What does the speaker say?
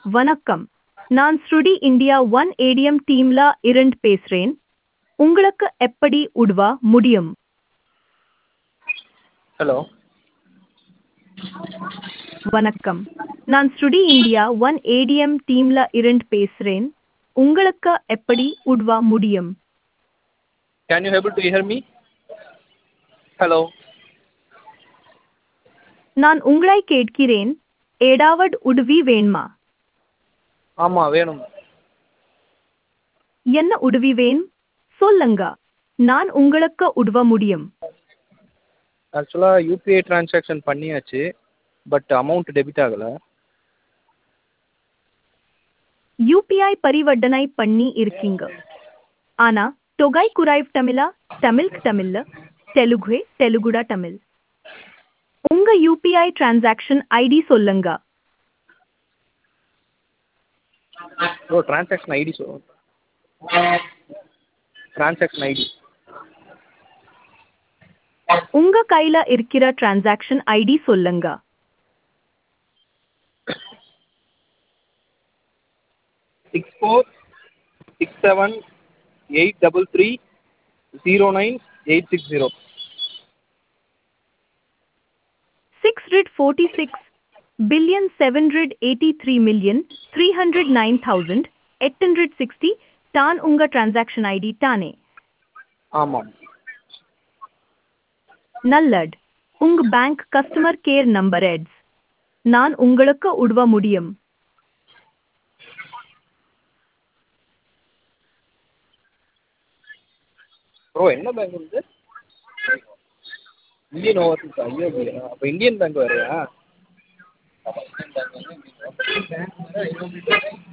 வணக்கம் நான் ஸ்ருடி இந்தியா ஒன் ஏடிஎம் டீம்ல இருந்து பேசுறேன் உங்களுக்கு எப்படி உதவ முடியும் ஹலோ வணக்கம் நான் ஸ்ருடி இந்தியா ஒன் ஏடிஎம் டீம்ல இருந்து பேசுறேன் உங்களுக்கு எப்படி உதவ முடியும் can you able to hear me hello நான் உங்களை கேட்கிறேன் ஏதாவது உதவி வேணுமா ஆமாம் வேணும் என்ன உதவி வேணும் சொல்லுங்க நான் உங்களுக்கு உதவ முடியும் ஆக்சுவலாக யூபிஐ ட்ரான்சாக்ஷன் பண்ணியாச்சு பட் அமௌண்ட் டெபிட் ஆகலை யூபிஐ பரிவர்த்தனை பண்ணி இருக்கீங்க ஆனா தொகை குறைவு தமிழா தமிழ் தமிழ்ல தெலுங்கு தெலுங்குடா தமிழ் உங்க யூபிஐ டிரான்சாக்ஷன் ஐடி சொல்லுங்க ஓ ட்ரான்சாக்ஷன் ஐடி சொல் ட்ரான்சாக்ஷன் ஐடி உங்க கையில இருக்கிற டிரான்சாக்ஷன் ஐடி சொல்லுங்க six four six seven eight double three zero nine eight six zero six hundred forty six billion seven hundred eighty three million three hundred nine thousand eight hundred sixty தான் உங்க transaction ID தானே ஆமாம் நல்லட் உங்க bank customer care number எட்ஸ் நான் உங்களுக்கு உதவ முடியும் ப்ரோ என்ன பேங்க் வந்து இந்தியன் ஓவர்சீஸ் ஐஓபியா அப்போ இந்தியன் பேங்க் வேறையா